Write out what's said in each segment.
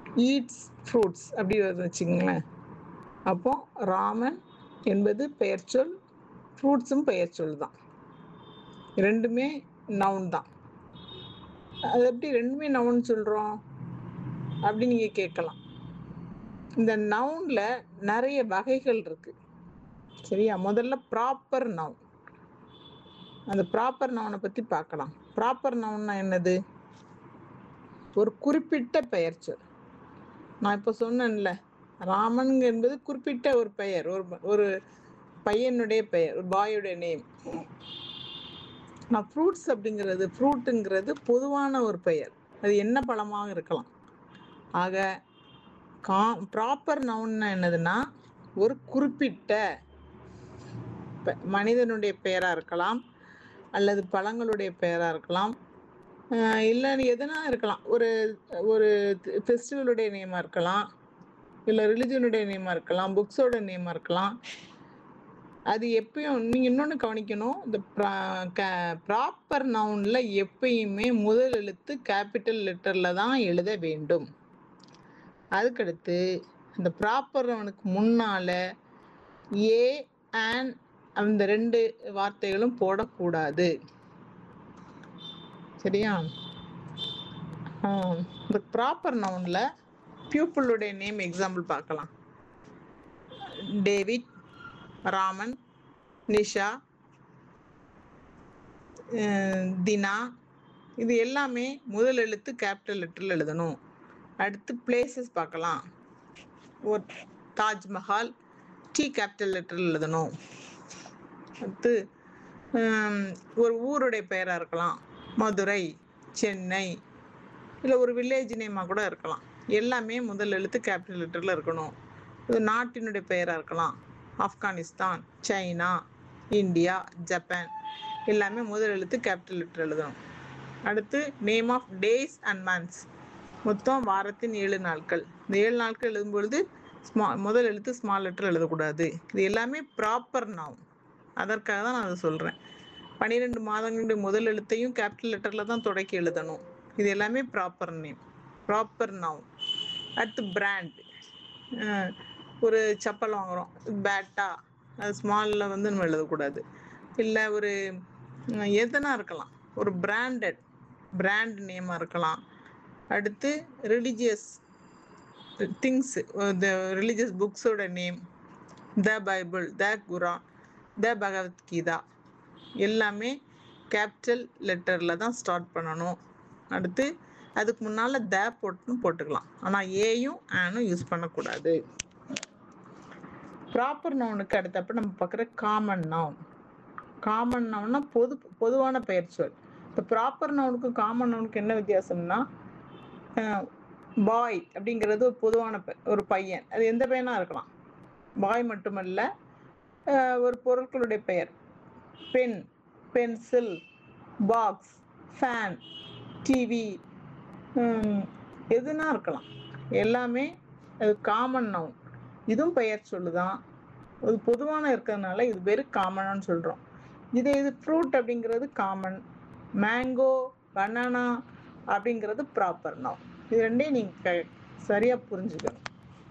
eats fruits அப்படி வருது வச்சுங்களேன் அப்போ ராமன் என்பது பெயர்ச்சொல் ஃப்ரூட்ஸும் பெயர்ச்சொல் தான் ரெண்டுமே நவுன் தான் அது எப்படி ரெண்டுமே நவுன் சொல்கிறோம் அப்படி நீங்கள் கேட்கலாம் இந்த நவுனில் நிறைய வகைகள் இருக்கு சரியா முதல்ல ப்ராப்பர் நவுன் அந்த ப்ராப்பர் நவுனை பற்றி பார்க்கலாம் ப்ராப்பர் நவுன்னா என்னது ஒரு குறிப்பிட்ட பெயர்ச்சொல் நான் இப்போ சொன்னேன்ல ராமன் என்பது குறிப்பிட்ட ஒரு பெயர் ஒரு ஒரு பையனுடைய பெயர் ஒரு பாயுடைய நேம் நான் ஃப்ரூட்ஸ் அப்படிங்கிறது ஃப்ரூட்டுங்கிறது பொதுவான ஒரு பெயர் அது என்ன பழமாக இருக்கலாம் ஆக கா ப்ராப்பர் நவுன்னா என்னதுன்னா ஒரு குறிப்பிட்ட பெ- மனிதனுடைய பெயராக இருக்கலாம் அல்லது பழங்களுடைய பெயராக இருக்கலாம் ஆஹ் இல்லை எதுனா இருக்கலாம் ஒரு ஒரு ஃபெஸ்டிவலுடைய நேமாக இருக்கலாம் இல்லை ரிலிஜனுடைய நேமாக இருக்கலாம் புக்ஸோட நேமாக இருக்கலாம் அது எப்பயும் நீங்கள் இன்னொன்று கவனிக்கணும் இந்த ப்ராப்பர் நவுனில் எப்பயுமே முதல் எழுத்து கேபிட்டல் லெட்டரில் தான் எழுத வேண்டும் அதுக்கடுத்து இந்த ப்ராப்பர் நவுனுக்கு முன்னால் ஏ அண்ட் அந்த ரெண்டு வார்த்தைகளும் போடக்கூடாது சரியா ஆம், இந்த ப்ராப்பர் நவுனில் பியூப்புளுடைய நேம் எக்ஸாம்பிள் பார்க்கலாம் டேவிட் ராமன் நிஷா அஹ் தினா இது எல்லாமே முதல் எழுத்து கேபிட்டல் லெட்டரில் எழுதணும் அடுத்து பிளேசஸ் பார்க்கலாம் ஒரு தாஜ்மஹால் டி கேபிட்டல் லெட்டரில் எழுதணும் அடுத்து ஹம், ஒரு ஊருடைய பெயராக இருக்கலாம் மதுரை சென்னை இல்லை ஒரு வில்லேஜ் நேமாக கூட இருக்கலாம் எல்லாமே முதல் எழுத்து கேபிட்டல் லெட்டரில் இருக்கணும் இது நாட்டினுடைய பெயராக இருக்கலாம் ஆப்கானிஸ்தான் சைனா இந்தியா ஜப்பான் எல்லாமே முதல் எழுத்து கேபிட்டல் லெட்டர் எழுதணும் அடுத்து name of days and months மொத்தம் வாரத்தின் ஏழு நாட்கள் இந்த ஏழு நாட்கள் எழுதும் பொழுது ஸ்மா முதல் எழுத்து ஸ்மால் லெட்டர் எழுதக்கூடாது இது எல்லாமே ப்ராப்பர் நவுன் அதற்காக தான் நான் அதை சொல்கிறேன் பன்னிரெண்டு மாதங்களுடைய முதல் எழுத்தையும் கேபிட்டல் லெட்டரில் தான் தொடக்கி எழுதணும் இது எல்லாமே ப்ராப்பர் நேம் ப்ராப்பர் நவுன் அடுத்து பிராண்ட் ஒரு செப்பல் வாங்குகிறோம் பேட்டா அது ஸ்மாலில் வந்து நம்ம எழுதக்கூடாது இல்லை ஒரு உம், எதுனா இருக்கலாம் ஒரு பிராண்டட் பிராண்ட் நேமாக இருக்கலாம் அடுத்து ரிலிஜியஸ் திங்ஸ் த ரிலிஜியஸ் புக்ஸோட name the Bible the Quran the Bhagavad Gita எல்லாமே கேபிட்டல் லெட்டரில் தான் ஸ்டார்ட் பண்ணணும் அடுத்து அதுக்கு முன்னால் த போட்டுன்னு போட்டுக்கலாம் ஆனால் ஏயும் ஆனும் யூஸ் பண்ணக்கூடாது ப்ராப்பர் நவுனுக்கு அடுத்தப்ப நம்ம பார்க்குற காமன் நவுன் காமன் நவுன்னா பொது பொதுவான பெயர் சொல் இப்போ ப்ராப்பர் நவுனுக்கும் காமன் நவுனுக்கு என்ன வித்தியாசம்னா பாய் அப்படிங்கிறது ஒரு பொதுவான பெ- ஒரு பையன் அது எந்த பையனா இருக்கலாம் பாய் மட்டுமல்ல அஹ், ஒரு பொருட்களுடைய பெயர் pen pencil box fan TV எதுனா இருக்கலாம் எல்லாமே அது காமன் நவுன் இதுவும் பெயர் சொல்லுதான் அது பொதுவான இருக்கிறதுனால இது பேர் காமனான்னு சொல்கிறோம் இதே இது ஃப்ரூட் அப்படிங்கிறது காமன் மேங்கோ பனானா அப்படிங்கிறது ப்ராப்பர் நவுன் இது ரெண்டையும் நீங்கள் சரியாக புரிஞ்சுக்கணும்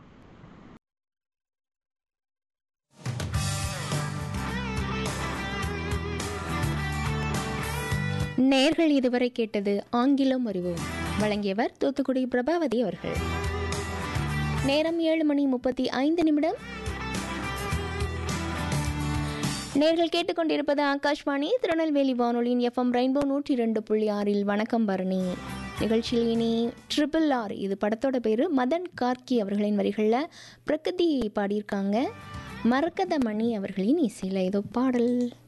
நேர்கள் இதுவரை கேட்டது ஆங்கிலம் அறிவோம் வழங்கியவர் தூத்துக்குடி பிரபாவதி அவர்கள் நேரம் ஏழு மணி முப்பத்தி ஐந்து நிமிடம் நேர்கள் கேட்டுக்கொண்டிருப்பது ஆகாஷ்வாணி திருநெல்வேலி வானொலியின் எஃப்எம் ரெயின்போ நூற்றி ரெண்டு புள்ளி ஆறில் வணக்கம் பரணி நிகழ்ச்சியில் இனி ட்ரிபிள் ஆர் இது படத்தோட பேர் மதன் கார்கி அவர்களின் வரிகளில் பிரகதி பாடியிருக்காங்க மரகத மணி அவர்களின் இசையில் ஏதோ பாடல்